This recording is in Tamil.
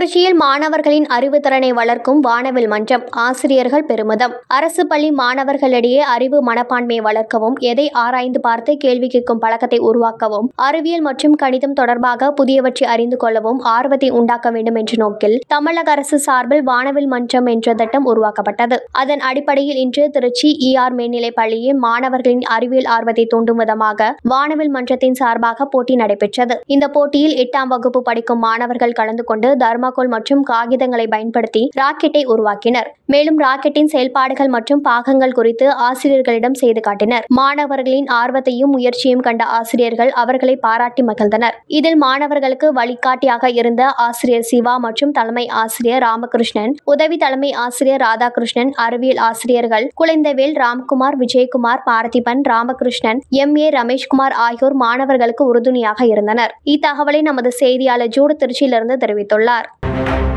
திருச்சியில் மாணவர்களின் அறிவுத்திறனை வளர்க்கும் வானவில் மன்றம் ஆசிரியர்கள் பெருமிதம் அரசு பள்ளி மாணவர்களிடையே அறிவு மனப்பான்மையை வளர்க்கவும் எதை ஆராய்ந்து பார்த்து கேள்வி கேட்கும் பழக்கத்தை உருவாக்கவும் அறிவியல் மற்றும் கணிதம் தொடர்பாக புதியவற்றை அறிந்து கொள்ளவும் ஆர்வத்தை உண்டாக்க வேண்டும் என்ற நோக்கில் தமிழக அரசு சார்பில் வானவில் மன்றம் என்ற திட்டம் உருவாக்கப்பட்டது அதன் அடிப்படையில் இன்று திருச்சி இஆர் மேல்நிலைப் பள்ளியில் மாணவர்களின் அறிவியல் ஆர்வத்தை தூண்டும் விதமாக வானவில் மன்றத்தின் சார்பாக போட்டி நடைபெற்றது இந்த போட்டியில் எட்டாம் வகுப்பு படிக்கும் மாணவர்கள் கலந்து கொண்டு தர்மாகோல் மற்றும் காகிதங்களை பயன்படுத்தி ராக்கெட்டை உருவாக்கினர் மேலும் ராக்கெட்டின் செயல்பாடுகள் மற்றும் பாகங்கள் குறித்து ஆசிரியர்களிடம் செய்து காட்டினர் மாணவர்களின் ஆர்வத்தையும் முயற்சியையும் கண்ட ஆசிரியர்கள் அவர்களை பாராட்டி மகிழ்ந்தனர் இதில் மாணவர்களுக்கு வழிகாட்டியாக இருந்த ஆசிரியர் சிவா மற்றும் தலைமை ஆசிரியர் ராமகிருஷ்ணன் உதவி தலைமை ஆசிரியர் ராதாகிருஷ்ணன் அறிவியல் ஆசிரியர்கள் குழந்தைவேல் ராம்குமார் விஜயகுமார் பார்த்திபன் ராமகிருஷ்ணன் எம் ஏ ரமேஷ்குமார் ஆகியோர் மாணவர்களுக்கு உறுதுணையாக இருந்தனர் இத்தகவலை நமது செய்தியாளர் ஜூடு திருச்சியிலிருந்து தெரிவித்துள்ளார்